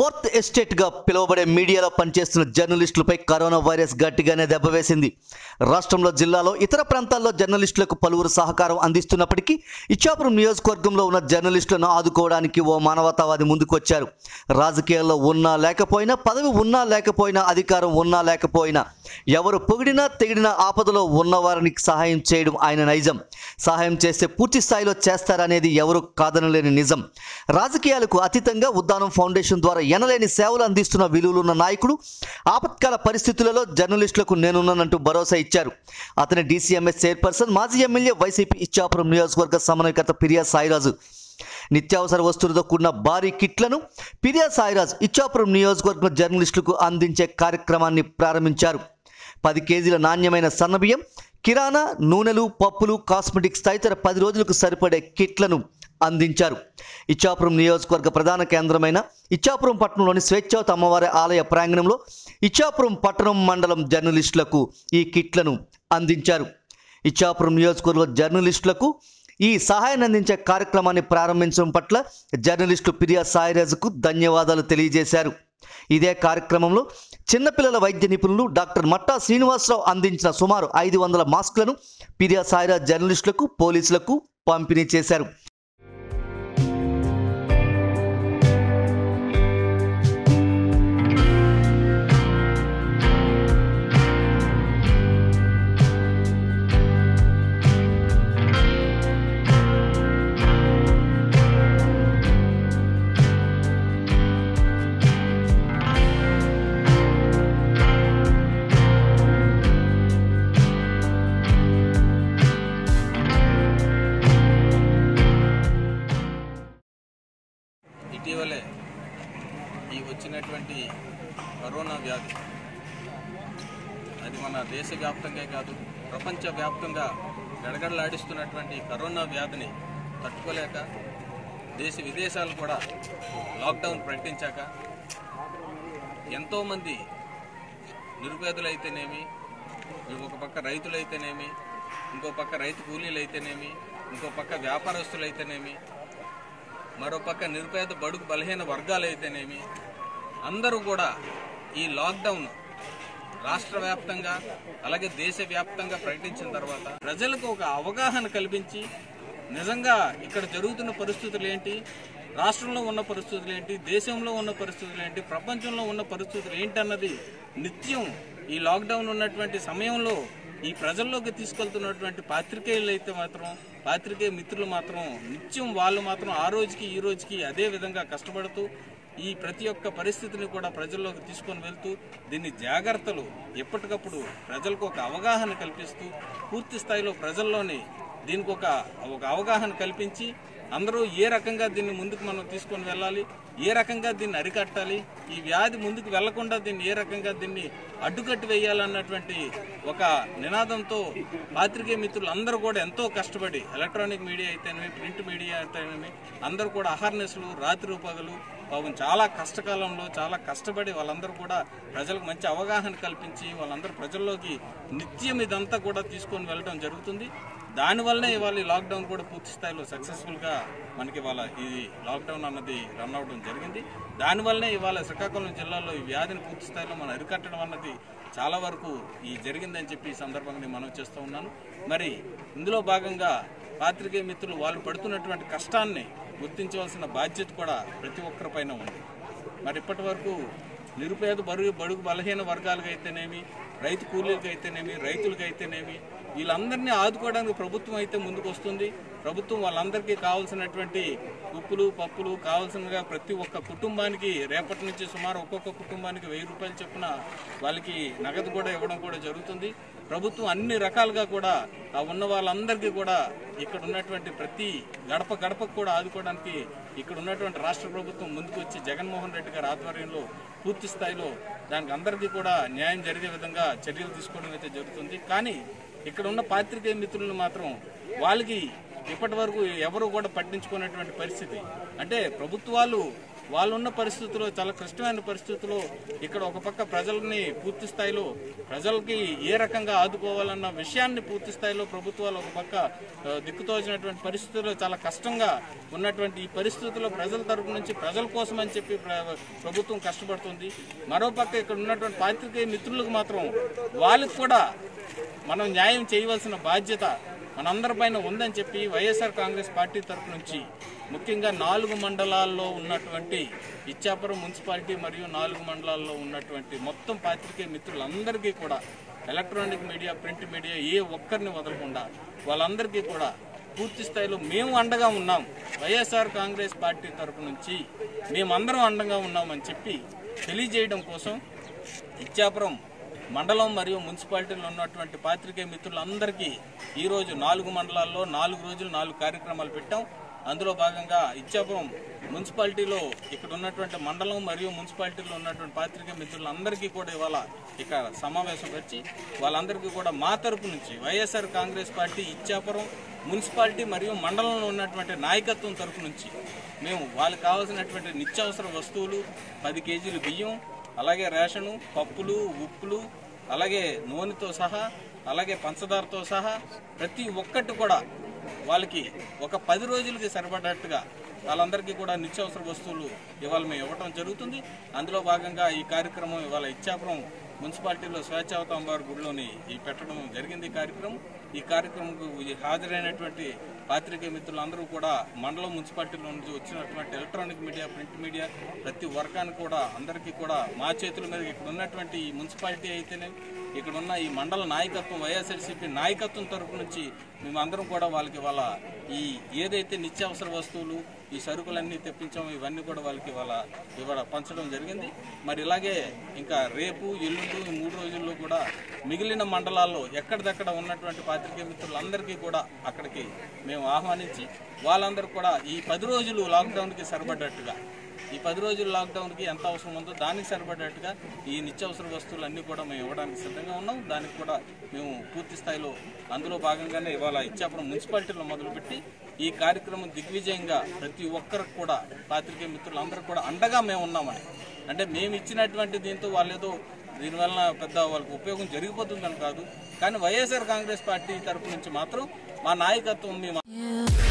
fourth estate గా పిలువబడే మీడియాలో పనిచేస్తున్న జర్నలిస్టులపై కరోనా వైరస్ గట్టిగానే దెబ్బవేసింది రాష్ట్రంలో జిల్లాలో ఇతర ప్రాంతాల్లో జర్నలిస్టులకు పలువురు సహకారం అందిస్తున్నప్పటికీ ఇచ్చాపురం నియోజకవర్గంలో ఉన్న జర్నలిస్టులను ఆదుకోవడానికి ఓ మానవతావాది ముందుకొచ్చారు రాజకీయాల్లో ఉన్నా లేకపోయినా పదవి ఉన్నా లేకపోయినా అధికారం ఉన్నా లేకపోయినా ఎవరు పొగిడినా తెగిడినా ఆపదలో ఉన్నవారిని సహాయం చేయడం ఆయన నైజం సహాయం చేస్తే పూర్తి స్థాయిలో చేస్తారనేది ఎవరు కాదనలేని నిజం రాజకీయాలకు అతీతంగా ఉద్దానం ఫౌండేషన్ ద్వారా ఎనలేని సేవలు అందిస్తున్న విలువలున్న నాయకుడు ఆపత్కాల పరిస్థితులలో జర్నలిస్టులకు నేనున్నానంటూ భరోసా ఇచ్చారు అతని డీసీఎంఎస్ చైర్పర్సన్ మాజీ ఎమ్మెల్యే వైసీపీ ఇచ్చాపురం నియోజకవర్గ సమన్వయకర్త పిరియా సాయిరాజు నిత్యావసర వస్తువులతో కూడిన భారీ కిట్లను పిరియా సాయిరాజ్ ఇచ్చాపురం నియోజకవర్గం జర్నలిస్టులకు అందించే కార్యక్రమాన్ని ప్రారంభించారు పది కేజీల నాణ్యమైన సన్నబియ్యం కిరాణా నూనెలు పప్పులు కాస్మెటిక్స్ తదితర పది రోజులకు సరిపడే కిట్లను అందించారు ఇచ్చాపురం నియోజకవర్గ ప్రధాన కేంద్రమైన ఇచ్చాపురం పట్టణంలోని స్వేచ్ఛావత అమ్మవారి ఆలయ ప్రాంగణంలో ఇచ్చాపురం పట్టణం మండలం జర్నలిస్టులకు ఈ కిట్లను అందించారు ఇచ్చాపురం నియోజకవర్గ జర్నలిస్టులకు ఈ సహాయాన్ని అందించే కార్యక్రమాన్ని ప్రారంభించడం పట్ల జర్నలిస్టు పిరియా సాయిరాజుకు ధన్యవాదాలు తెలియజేశారు ఇదే కార్యక్రమంలో చిన్నపిల్లల వైద్య నిపుణులు డాక్టర్ మట్టా శ్రీనివాసరావు అందించిన సుమారు ఐదు వందల మాస్కులను పిరియా సాయిరాజ్ జర్నలిస్టులకు పోలీసులకు పంపిణీ చేశారు ఇటీవలే ఈ వచ్చినటువంటి కరోనా వ్యాధి అది మన దేశవ్యాప్తంగా కాదు ప్రపంచవ్యాప్తంగా గడగడలాడిస్తున్నటువంటి కరోనా వ్యాధిని తట్టుకోలేక దేశ విదేశాలు కూడా లాక్డౌన్ ప్రకటించాక ఎంతోమంది నిరుపేదలైతేనేమి ఒక పక్క రైతులైతేనేమి ఇంకో పక్క రైతు కూలీలైతేనేమి ఇంకో పక్క వ్యాపారస్తులైతేనేమి మరోపక్క నిరుపేద బడుగు బలహీన వర్గాలైతేనేమి అందరూ కూడా ఈ లాక్డౌన్ రాష్ట్ర వ్యాప్తంగా అలాగే దేశవ్యాప్తంగా ప్రకటించిన తర్వాత ప్రజలకు ఒక అవగాహన కల్పించి నిజంగా ఇక్కడ జరుగుతున్న పరిస్థితులు ఏంటి రాష్ట్రంలో ఉన్న పరిస్థితులు ఏంటి దేశంలో ఉన్న పరిస్థితులు ఏంటి ప్రపంచంలో ఉన్న పరిస్థితులు ఏంటి అన్నది నిత్యం ఈ లాక్డౌన్ ఉన్నటువంటి సమయంలో ఈ ప్రజల్లోకి తీసుకెళ్తున్నటువంటి పాత్రికేయులు అయితే మాత్రం పాత్రికేయ మిత్రులు మాత్రం నిత్యం వాళ్ళు మాత్రం ఆ రోజుకి ఈ రోజుకి అదే విధంగా కష్టపడుతూ ఈ ప్రతి ఒక్క పరిస్థితిని కూడా ప్రజల్లోకి తీసుకొని వెళ్తూ దీన్ని జాగ్రత్తలు ఎప్పటికప్పుడు ప్రజలకు ఒక అవగాహన కల్పిస్తూ పూర్తి స్థాయిలో ప్రజల్లోని దీనికి ఒక ఒక అవగాహన కల్పించి అందరూ ఏ రకంగా దీన్ని ముందుకు మనం తీసుకొని వెళ్ళాలి ఏ రకంగా దీన్ని అరికట్టాలి ఈ వ్యాధి ముందుకు వెళ్లకుండా దీన్ని ఏ రకంగా దీన్ని అడ్డుకట్టి వేయాలన్నటువంటి ఒక నినాదంతో పాత్రికేయ మిత్రులు అందరూ కూడా ఎంతో కష్టపడి ఎలక్ట్రానిక్ మీడియా అయితేనేమి ప్రింట్ మీడియా అయితేనేమి అందరూ కూడా అహర్నెస్లు రాత్రి పగలు పాపం చాలా కష్టకాలంలో చాలా కష్టపడి వాళ్ళందరూ కూడా ప్రజలకు మంచి అవగాహన కల్పించి వాళ్ళందరూ ప్రజల్లోకి నిత్యం ఇదంతా కూడా తీసుకొని వెళ్ళడం జరుగుతుంది దానివల్లనే ఇవాళ ఈ లాక్డౌన్ కూడా పూర్తి స్థాయిలో సక్సెస్ఫుల్గా మనకి ఇవాళ ఈ లాక్డౌన్ అన్నది రన్ అవడం జరిగింది దానివల్లనే ఇవాళ శ్రీకాకుళం జిల్లాలో ఈ వ్యాధిని పూర్తి స్థాయిలో మనం అరికట్టడం అన్నది చాలా వరకు ఈ జరిగిందని చెప్పి ఈ సందర్భంగా నేను మనవి చేస్తూ ఉన్నాను మరి ఇందులో భాగంగా పాత్రికేయ మిత్రులు వాళ్ళు పడుతున్నటువంటి కష్టాన్ని గుర్తించవలసిన బాధ్యత కూడా ప్రతి ఒక్కరిపైన ఉంది మరి ఇప్పటి వరకు నిరుపేద బరుగు బడుగు బలహీన వర్గాలకు అయితేనేమి రైతు కూలీలకు అయితేనేమి రైతులకు అయితేనేమి వీళ్ళందరినీ ఆదుకోవడానికి ప్రభుత్వం అయితే ముందుకు వస్తుంది ప్రభుత్వం వాళ్ళందరికీ కావాల్సినటువంటి ఉప్పులు పప్పులు కావాల్సినగా ప్రతి ఒక్క కుటుంబానికి రేపటి నుంచి సుమారు ఒక్కొక్క కుటుంబానికి వెయ్యి రూపాయలు చొప్పున వాళ్ళకి నగదు కూడా ఇవ్వడం కూడా జరుగుతుంది ప్రభుత్వం అన్ని రకాలుగా కూడా ఆ ఉన్న వాళ్ళందరికీ కూడా ఇక్కడ ఉన్నటువంటి ప్రతి గడప గడపకు కూడా ఆదుకోవడానికి ఇక్కడ ఉన్నటువంటి రాష్ట్ర ప్రభుత్వం ముందుకు వచ్చి జగన్మోహన్ రెడ్డి గారి ఆధ్వర్యంలో పూర్తి స్థాయిలో దానికి అందరికీ కూడా న్యాయం జరిగే విధంగా చర్యలు తీసుకోవడం అయితే జరుగుతుంది కానీ ఇక్కడ ఉన్న పాత్రికేయ మిత్రులను మాత్రం వాళ్ళకి ఇప్పటి వరకు ఎవరు కూడా పట్టించుకున్నటువంటి పరిస్థితి అంటే ప్రభుత్వాలు వాళ్ళు ఉన్న పరిస్థితుల్లో చాలా క్లిష్టమైన పరిస్థితుల్లో ఇక్కడ ఒక పక్క ప్రజల్ని పూర్తి స్థాయిలో ప్రజలకి ఏ రకంగా ఆదుకోవాలన్న విషయాన్ని పూర్తి స్థాయిలో ప్రభుత్వాలు ఒక పక్క ఆ, దిక్కుతోచినటువంటి పరిస్థితుల్లో చాలా కష్టంగా ఉన్నటువంటి ఈ పరిస్థితుల్లో ప్రజల తరపు నుంచి ప్రజల కోసం అని చెప్పి ప్ర- ప్రభుత్వం కష్టపడుతుంది మరోపక్క ఇక్కడ ఉన్నటువంటి పాత్రికేయ మిత్రులకు మాత్రం వాళ్ళకి కూడా మనం న్యాయం చేయవలసిన బాధ్యత మనందరిపైన ఉందని చెప్పి వైఎస్ఆర్ కాంగ్రెస్ పార్టీ తరపు నుంచి ముఖ్యంగా నాలుగు మండలాల్లో ఉన్నటువంటి ఇచ్చాపురం మున్సిపాలిటీ మరియు నాలుగు మండలాల్లో ఉన్నటువంటి మొత్తం పాత్రికేయ మిత్రులందరికీ కూడా ఎలక్ట్రానిక్ మీడియా ప్రింట్ మీడియా ఏ ఒక్కరిని వదలకుండా వాళ్ళందరికీ కూడా పూర్తి స్థాయిలో మేము అండగా ఉన్నాం వైఎస్ఆర్ కాంగ్రెస్ పార్టీ తరపు నుంచి మేమందరం అండగా ఉన్నామని చెప్పి తెలియజేయడం కోసం ఇచ్చాపురం మండలం మరియు మున్సిపాలిటీలో ఉన్నటువంటి పాత్రికేయ మిత్రులందరికీ ఈరోజు నాలుగు మండలాల్లో నాలుగు రోజులు నాలుగు కార్యక్రమాలు పెట్టాం అందులో భాగంగా ఇచ్చాపురం మున్సిపాలిటీలో ఇక్కడ ఉన్నటువంటి మండలం మరియు మున్సిపాలిటీలో ఉన్నటువంటి పాత్రికేయ మిత్రులందరికీ కూడా ఇవాళ ఇక్కడ సమావేశం వచ్చి వాళ్ళందరికీ కూడా మా తరపు నుంచి వైఎస్ఆర్ కాంగ్రెస్ పార్టీ ఇచ్చాపురం మున్సిపాలిటీ మరియు మండలంలో ఉన్నటువంటి నాయకత్వం తరపు నుంచి మేము వాళ్ళకి కావాల్సినటువంటి నిత్యావసర వస్తువులు పది కేజీలు బియ్యం అలాగే రేషను పప్పులు ఉప్పులు అలాగే నూనెతో సహా అలాగే పంచదారతో సహా ప్రతి ఒక్కటి కూడా వాళ్ళకి ఒక పది రోజులకి సరిపడేట్టుగా వాళ్ళందరికీ కూడా నిత్యావసర వస్తువులు ఇవాళ మేము ఇవ్వడం జరుగుతుంది అందులో భాగంగా ఈ కార్యక్రమం ఇవాళ ఇచ్చాపురం మున్సిపాలిటీలో స్వేచ్ఛావతాంబార్ గుడిలోని ఈ పెట్టడం జరిగింది ఈ కార్యక్రమం ఈ కార్యక్రమంకు ఈ హాజరైనటువంటి పాత్రికేయ మిత్రులందరూ కూడా మండలం మున్సిపాలిటీలో నుంచి వచ్చినటువంటి ఎలక్ట్రానిక్ మీడియా ప్రింట్ మీడియా ప్రతి వర్గానికి కూడా అందరికీ కూడా మా చేతుల మీద ఇక్కడ ఉన్నటువంటి ఈ మున్సిపాలిటీ అయితేనే ఇక్కడ ఉన్న ఈ మండల నాయకత్వం వైఎస్ఆర్సీపీ నాయకత్వం తరపు నుంచి మేమందరం కూడా వాళ్ళకి వాళ్ళ ఈ ఏదైతే నిత్యావసర వస్తువులు ఈ సరుకులన్నీ తెప్పించామో ఇవన్నీ కూడా వాళ్ళకి వాళ్ళ ఇవాళ పంచడం జరిగింది మరి ఇలాగే ఇంకా రేపు ఎల్లుండి ఈ మూడు రోజుల్లో కూడా మిగిలిన మండలాల్లో ఎక్కడిదక్కడ ఉన్నటువంటి పాత్రికేయ మిత్రులందరికీ కూడా అక్కడికి మేము ఆహ్వానించి వాళ్ళందరూ కూడా ఈ పది రోజులు లాక్డౌన్కి సరిపడ్డట్టుగా ఈ పది రోజుల లాక్డౌన్కి ఎంత అవసరం ఉందో దానికి సరిపడేట్టుగా ఈ నిత్యావసర వస్తువులన్నీ కూడా మేము ఇవ్వడానికి సిద్ధంగా ఉన్నాం దానికి కూడా మేము పూర్తి స్థాయిలో అందులో భాగంగానే ఇవాళ ఇచ్చాపురం మున్సిపాలిటీలో మొదలుపెట్టి ఈ కార్యక్రమం దిగ్విజయంగా ప్రతి ఒక్కరికి కూడా పాత్రికేయ మిత్రులందరూ కూడా అండగా మేము ఉన్నామని అంటే మేము ఇచ్చినటువంటి దీంతో వాళ్ళేదో దీనివల్ల పెద్ద వాళ్ళకి ఉపయోగం జరిగిపోతుందని కాదు కానీ వైఎస్ఆర్ కాంగ్రెస్ పార్టీ తరపు నుంచి మాత్రం మా నాయకత్వం మేము You